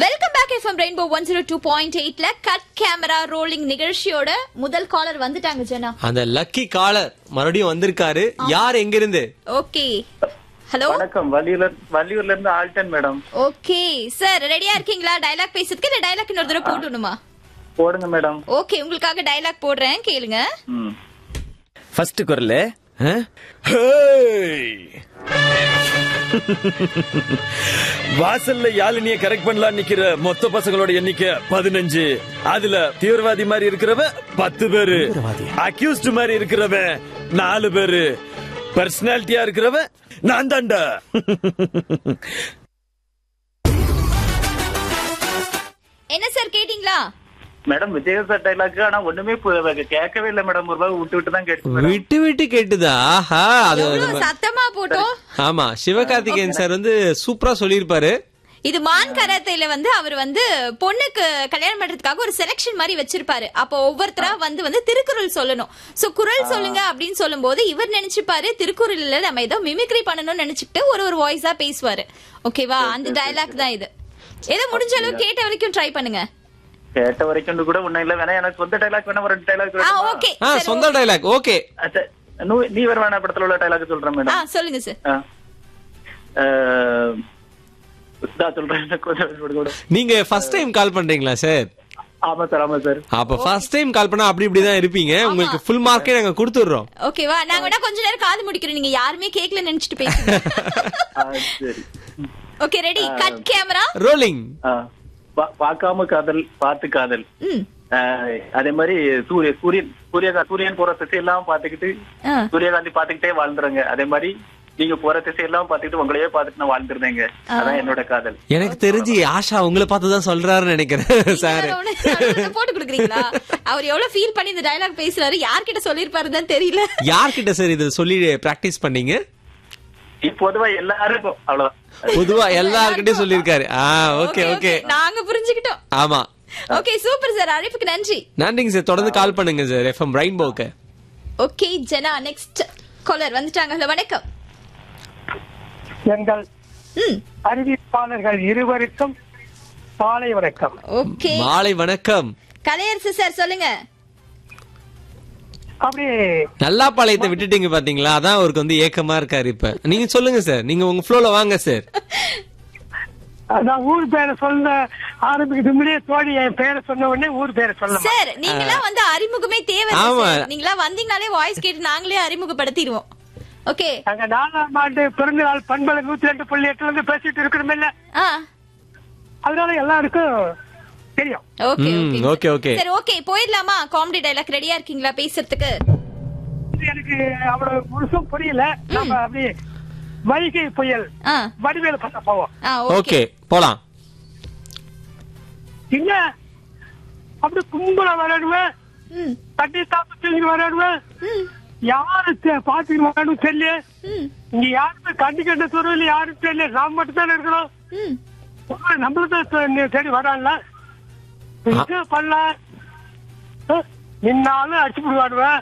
Welcome back FM Rainbow one zero two point எயிட்ல cut camera rolling நிகழ்ச்சியோட முதல் collar வந்துட்டாங்க ஜனா அந்த லக்கி காலர் மறுபடியும் வந்திருக்காரு யார் எங்க இருந்து ஓகே ஹலோ வணக்கம் வள்ளியூர்ல வள்ளியூர்ல இருந்து ஆல்டன் மேடம் ஓகே சார் ரெடியா இருக்கீங்களா டயலாக் பேசுறதுக்கு இல்ல டயலாக் இன்னொரு தடவை போடணுமா போடுங்க மேடம் ஓகே உங்களுக்காக டயலாக் போடுறேன் கேளுங்க ம் ஃபர்ஸ்ட் குரல் ஆ? வாசல்ல யாழினிய கரெக்ட் பண்ணலாம் நிக்கிற மொத்த பசங்களோட எண்ணிக்கை பதினஞ்சு அதுல தீவிரவாதி மாதிரி இருக்கிறவன் பத்து பேரு அக்யூஸ்ட் மாதிரி இருக்கிறவன் நாலு பேரு பர்சனாலிட்டியா இருக்கிறவன் நான் தாண்டா என்ன சார் கேட்டீங்களா மேடம் விஜய் சார் டைலாக் ஆனா ஒண்ணுமே பு- கேட்கவே இல்லை மேடம் ஒரு ரூபாய் விட்டு விட்டு தான் கேட்டு மேடம் விட்டு விட்டு கேட்டுதா ஆஹா அது எவ்வளவு நம்ம- சத்தமா போட்டோம் ஆமா சிவகார்த்திகேயன் சார் வந்து சூப்பரா சொல்லியிருப்பாரு இது மான் கராத்தையில வந்து அவர் வந்து பொண்ணுக்கு கல்யாணம் பண்றதுக்காக ஒரு செலெக்ஷன் மாதிரி வச்சிருப்பாரு அப்போ ஒவ்வொருத்தரா வந்து வந்து திருக்குறள் சொல்லணும் சோ குறள் சொல்லுங்க அப்படின்னு சொல்லும்போது இவர் நினைச்சுப்பாரு திருக்குறள்ல நம்ம ஏதோ மிமிக்ரி பண்ணணும்னு நினைச்சுக்கிட்டு ஒரு ஒரு வாய்ஸா பேசுவாரு ஓகேவா அந்த டயலாக் தான் இது ஏதோ முடிஞ்ச அளவு கேட்ட வரைக்கும் ட்ரை பண்ணுங்க கேட்ட வரைக்கும் கூட ஒண்ணும் இல்ல வேணா எனக்கு சொந்த டைலாக் வேணா ஒரு டைலாக் ஆ ஓகே ஆ சொந்த டைலாக் ஓகே நீ வர வேணா படத்துல உள்ள டைலாக் சொல்றேன் ஆ மேடம் சொல்லுங்க சார் ஆ. அஹ், நான் சொல்றேன் எனக்கு கொஞ்சம் விடு, விடு. நீங்க ஃபர்ஸ்ட் டைம் கால் பண்றீங்களா சார் ஆமா சார் ஆமா சார் அப்ப ஃபர்ஸ்ட் டைம் கால் பண்ணா அப்படி இப்படி தான் இருப்பீங்க உங்களுக்கு ஃபுல் மார்க்கே நாங்க கொடுத்துடுறோம் ஓகேவா நாங்க வேணா கொஞ்ச நேரம் காது முடிக்கிறோம் நீங்க யாருமே கேக்கல நினைச்சிட்டு பேசுங்க ஆ, சரி okay ready cut camera rolling ஆ. பா- பார்க்காம காதல் பார்த்து காதல் ம் ஆஹ் அதே மாதிரி சூரிய சூரியன் சூரிய சூரியன் போற திசையெல்லாம் பாத்துக்கிட்டு ஆ. சூரியகாந்தி பாத்துக்கிட்டே வாழ்ந்துறங்க அதே மாதிரி நீங்க போற திசையெல்லாம் பாத்துக்கிட்டு உங்களையே பாத்துட்டு நான் வாழ்ந்துருந்தேங்க அதான் என்னோட காதல் எனக்கு தெரிஞ்சு ஆஷா உங்களை பார்த்து தான் சொல்றாருன்னு நினைக்கிறேன் சார் நீங்க அவனை நடுவுல போட்டு கொடுக்குறீங்களா அவர் எவ்வளவு ஃபீல் பண்ணி இந்த டயலாக் பேசுறாரு யார்கிட்ட சொல்லிருப்பாருன்னு தெரியல யார்கிட்ட சார் இதை சொல்லி பிராக்டிஸ் பண்ணீங்க பொதுவா எல்லாருக்கும் அவ்வளவுதான் பொதுவா எல்லார்கிட்டயும் சொல்லியிருக்காரு ஆ ஓகே ஓகே நாங்க புரிஞ்சுக்கிட்டோம் ஆமா ஓகே சூப்பர் சார் அழைப்புக்கு நன்றி நன்றிங்க சார் தொடர்ந்து கால் பண்ணுங்க சார் எஃப்எம் ரெயின்போக்கு ஓகே ஜனா நெக்ஸ்ட் காலர் வந்துட்டாங்க ஹலோ வணக்கம் எங்கள் ம் அறிவிப்பாளர்கள் இருவருக்கும் மாலை வணக்கம் ஓகே மாலை வணக்கம் கலையரசு சார் சொல்லுங்க அப்படி நல்லா பாளையத்தை விட்டுட்டீங்க பாத்தீங்களா அதான் அவருக்கு வந்து ஏக்கமா இருக்காரு இப்ப நீங்க சொல்லுங்க சார் நீங்க உங்க ஃப்ளோல வாங்க சார் நான் ஊர் பேரை சொல்ல ஆரம்பிக்கிறது முன்னாடியே தோழி என் பேரை சொன்ன உடனே ஊர் பேரை சொல்லலாம் சார் நீங்களாம் வந்து அறிமுகமே தேவை ஆமா. நீங்களா வந்தீங்கனாலே வாய்ஸ் கேட்டு நாங்களே அறிமுகப்படுத்திடுவோம் ஓகே நாங்க நாலாம் ஆண்டு பிறந்த நாள் பண்பலை நூத்தி ரெண்டு புள்ளி எட்டுல இருந்து பேசிட்டு இருக்கிறோம் இல்ல ஆ அதனால எல்லாருக்கும் தெரியும் ஓகே ம், ஓகே okay, okay. சரி ஓகே போயிடலாமா காமெடி டயலாக் ரெடியா இருக்கீங்களா பேசுறதுக்கு இது எனக்கு அவ்வளவு முழுசும் புரியல நம்ம அப்படி வைகை புயல் ஆ வடிவேல பண்ண போவோம் ஆ ஓகே ஓகே போலாம் இங்க அப்படி கும்பல விளையாடுவேன் ம் தண்ணி தாப்பு விளையாடுவேன் ம் யாரு தே- பாத்துட்டு விளையாடும் தெரியல ம் இங்க யாருமே கண்டி கண்ட துறவில் யாரும் தெரியல நாம் மட்டும் தானே இருக்கிறோம் ம் நம்மளுக்கு தேடி வரான்ல இது பண்ணலாம் அஹ், நின்னாலும் அடிச்சு விடுவாடுவேன்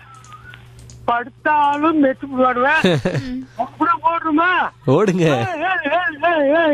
படுத்தாலும் மெச்சு விடுவாடுவேன் கூட போடுறோமா ஓடுங்க ஏய், ஏய், ஏய், ஏய், ஏய்.